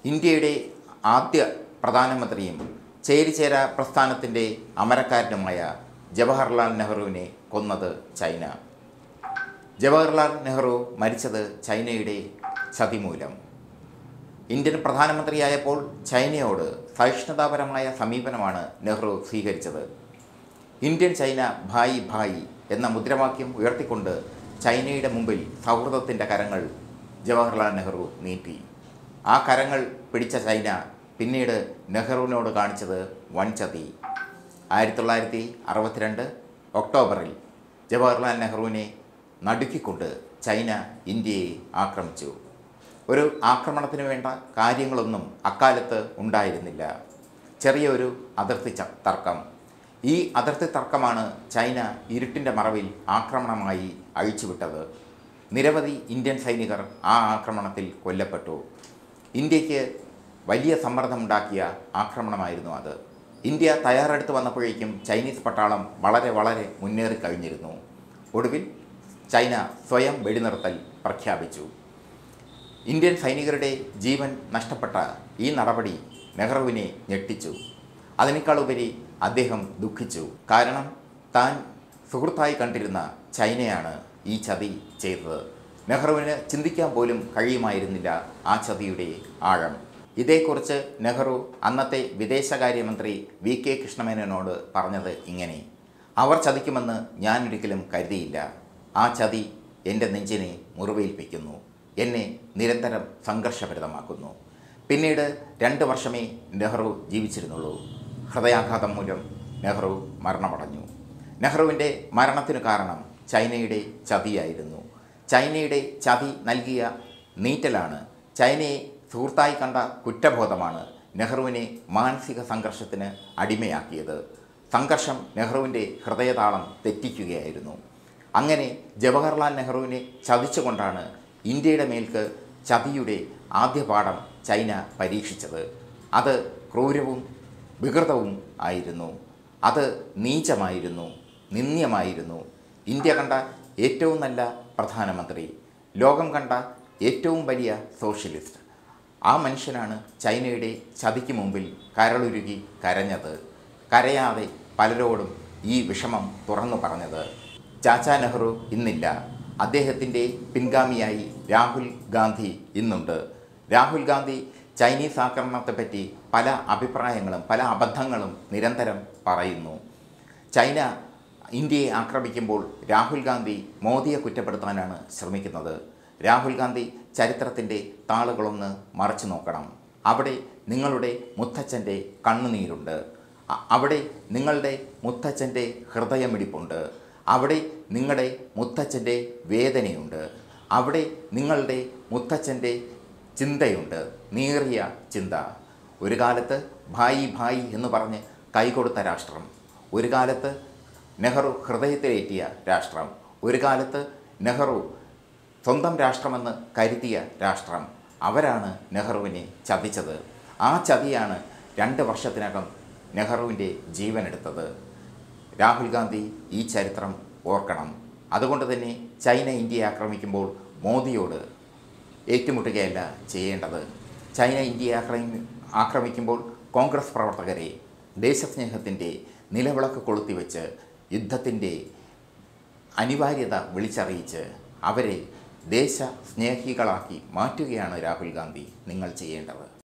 ഇന്ത്യയുടെ ആദ്യ പ്രധാനമന്ത്രിയും ചേരിചേര പ്രസ്ഥാനത്തിൻ്റെ അമരക്കാരനുമായ ജവഹർലാൽ നെഹ്റുവിനെ കൊന്നത് ചൈന ജവഹർലാൽ നെഹ്റു മരിച്ചത് ചൈനയുടെ ചതി മൂലം ഇന്ത്യൻ പ്രധാനമന്ത്രിയായപ്പോൾ ചൈനയോട് സഹിഷ്ണുതാപരമായ സമീപനമാണ് നെഹ്റു സ്വീകരിച്ചത് ഇന്ത്യൻ ചൈന ഭായി ഭായി എന്ന മുദ്രാവാക്യം ഉയർത്തിക്കൊണ്ട് ചൈനയുടെ മുമ്പിൽ സൗഹൃദത്തിൻ്റെ കരങ്ങൾ ജവഹർലാൽ നെഹ്റു നീട്ടി ആ കരങ്ങൾ പിടിച്ച ചൈന പിന്നീട് നെഹ്റുവിനോട് കാണിച്ചത് വൻചതി ആയിരത്തി തൊള്ളായിരത്തി അറുപത്തിരണ്ട് ഒക്ടോബറിൽ ജവഹർലാൽ നെഹ്റുവിനെ നടുക്കിക്കൊണ്ട് ചൈന ഇന്ത്യയെ ആക്രമിച്ചു ഒരു ആക്രമണത്തിന് വേണ്ട കാര്യങ്ങളൊന്നും അക്കാലത്ത് ഉണ്ടായിരുന്നില്ല ചെറിയൊരു അതിർത്തി ച- തർക്കം ഈ അതിർത്തി തർക്കമാണ് ചൈന ഇരുട്ടിൻ്റെ മറവിൽ ആക്രമണമായി അഴിച്ചുവിട്ടത് നിരവധി ഇന്ത്യൻ സൈനികർ ആ ആക്രമണത്തിൽ കൊല്ലപ്പെട്ടു ഇന്ത്യക്ക് വലിയ സമ്മർദ്ദമുണ്ടാക്കിയ ആക്രമണമായിരുന്നു അത് ഇന്ത്യ തയ്യാറെടുത്ത് വന്നപ്പോഴേക്കും ചൈനീസ് പട്ടാളം വളരെ വളരെ മുന്നേറി കഴിഞ്ഞിരുന്നു ഒടുവിൽ ചൈന സ്വയം വെടിനിർത്തൽ പ്രഖ്യാപിച്ചു ഇന്ത്യൻ സൈനികരുടെ ജീവൻ നഷ്ടപ്പെട്ട ഈ നടപടി നെഹ്റുവിനെ ഞെട്ടിച്ചു അതിനേക്കാളുപരി അദ്ദേഹം ദുഃഖിച്ചു കാരണം താൻ സുഹൃത്തായി കണ്ടിരുന്ന ചൈനയാണ് ഈ ചതി ചെയ്തത് നെഹ്റുവിന് ചിന്തിക്കാൻ പോലും കഴിയുമായിരുന്നില്ല ആ ചതിയുടെ ആഴം ഇതേക്കുറിച്ച് നെഹ്റു അന്നത്തെ വിദേശകാര്യമന്ത്രി വി കെ കൃഷ്ണമേനോനോട് പറഞ്ഞത് ഇങ്ങനെ അവർ ചതിക്കുമെന്ന് ഞാൻ ഒരിക്കലും കരുതിയില്ല ആ ചതി എൻ്റെ നെഞ്ചിനെ മുറിവേൽപ്പിക്കുന്നു എന്നെ നിരന്തരം സംഘർഷഭരിതമാക്കുന്നു പിന്നീട് രണ്ട് വർഷമേ നെഹ്റു ജീവിച്ചിരുന്നുള്ളൂ ഹൃദയാഘാതം മൂലം നെഹ്റു മരണമടഞ്ഞു നെഹ്റുവിൻ്റെ മരണത്തിനു കാരണം ചൈനയുടെ ചതിയായിരുന്നു ചൈനയുടെ ചതി നൽകിയ നീറ്റലാണ് ചൈനയെ സുഹൃത്തായി കണ്ട കുറ്റബോധമാണ് നെഹ്റുവിനെ മാനസിക സംഘർഷത്തിന് അടിമയാക്കിയത് സംഘർഷം നെഹ്റുവിൻ്റെ ഹൃദയതാളം തെറ്റിക്കുകയായിരുന്നു അങ്ങനെ ജവഹർലാൽ നെഹ്റുവിനെ ചതിച്ചുകൊണ്ടാണ് ഇന്ത്യയുടെ മേൽക്ക് ചതിയുടെ ആദ്യ പാഠം ചൈന പരീക്ഷിച്ചത് അത് ക്രൂരവും വികൃതവും ആയിരുന്നു അത് നീചമായിരുന്നു നിന്ദ്യമായിരുന്നു ഇന്ത്യ കണ്ട ഏറ്റവും നല്ല പ്രധാനമന്ത്രി ലോകം കണ്ട ഏറ്റവും വലിയ സോഷ്യലിസ്റ്റ് ആ മനുഷ്യനാണ് ചൈനയുടെ ചതിക്ക് മുമ്പിൽ കരളുരുകി കരഞ്ഞത് കരയാതെ പലരോടും ഈ വിഷമം തുറന്നു പറഞ്ഞത് ചാച്ചാ നെഹ്റു ഇന്നില്ല അദ്ദേഹത്തിൻ്റെ പിൻഗാമിയായി രാഹുൽ ഗാന്ധി ഇന്നുണ്ട് രാഹുൽ ഗാന്ധി ചൈനീസ് ആക്രമണത്തെപ്പറ്റി പല അഭിപ്രായങ്ങളും പല അബദ്ധങ്ങളും നിരന്തരം പറയുന്നു ചൈന ഇന്ത്യയെ ആക്രമിക്കുമ്പോൾ രാഹുൽ ഗാന്ധി മോദിയെ കുറ്റപ്പെടുത്താനാണ് ശ്രമിക്കുന്നത് രാഹുൽ ഗാന്ധി ചരിത്രത്തിൻ്റെ താളുകളൊന്ന് മറച്ചു നോക്കണം അവിടെ നിങ്ങളുടെ മുത്തച്ഛൻ്റെ കണ്ണുനീരുണ്ട് അ- അവിടെ നിങ്ങളുടെ മുത്തച്ഛൻ്റെ ഹൃദയമിടിപ്പുണ്ട് അവിടെ നിങ്ങളുടെ മുത്തച്ഛൻ്റെ വേദനയുണ്ട് അവിടെ നിങ്ങളുടെ മുത്തച്ഛൻ്റെ ചിന്തയുണ്ട് നീറിയ ചിന്ത ഒരു കാലത്ത് ഭായി ഭായി എന്ന് പറഞ്ഞ് കൈകൊടുത്ത രാഷ്ട്രം ഒരു കാലത്ത് നെഹ്റു ഹൃദയത്തിലേറ്റിയ രാഷ്ട്രം ഒരു കാലത്ത് നെഹ്റു സ്വന്തം രാഷ്ട്രമെന്ന് കരുതിയ രാഷ്ട്രം അവരാണ് നെഹ്റുവിനെ ചതിച്ചത് ആ ചതിയാണ് രണ്ട് വർഷത്തിനകം നെഹ്റുവിൻ്റെ ജീവനെടുത്തത് രാഹുൽ ഗാന്ധി ഈ ചരിത്രം ഓർക്കണം അതുകൊണ്ട് തന്നെ ചൈന ഇന്ത്യയെ ആക്രമിക്കുമ്പോൾ മോദിയോട് ഏറ്റുമുട്ടുകയല്ല ചെയ്യേണ്ടത് ചൈന ഇന്ത്യയെ ആക്രമി ആക്രമിക്കുമ്പോൾ കോൺഗ്രസ് പ്രവർത്തകരെ ദേശസ്നേഹത്തിൻ്റെ നിലവിളക്ക് കൊളുത്തിവെച്ച് യുദ്ധത്തിൻ്റെ അനിവാര്യത വിളിച്ചറിയിച്ച് അവരെ ദേശസ്നേഹികളാക്കി മാറ്റുകയാണ് രാഹുൽ ഗാന്ധി നിങ്ങൾ ചെയ്യേണ്ടത്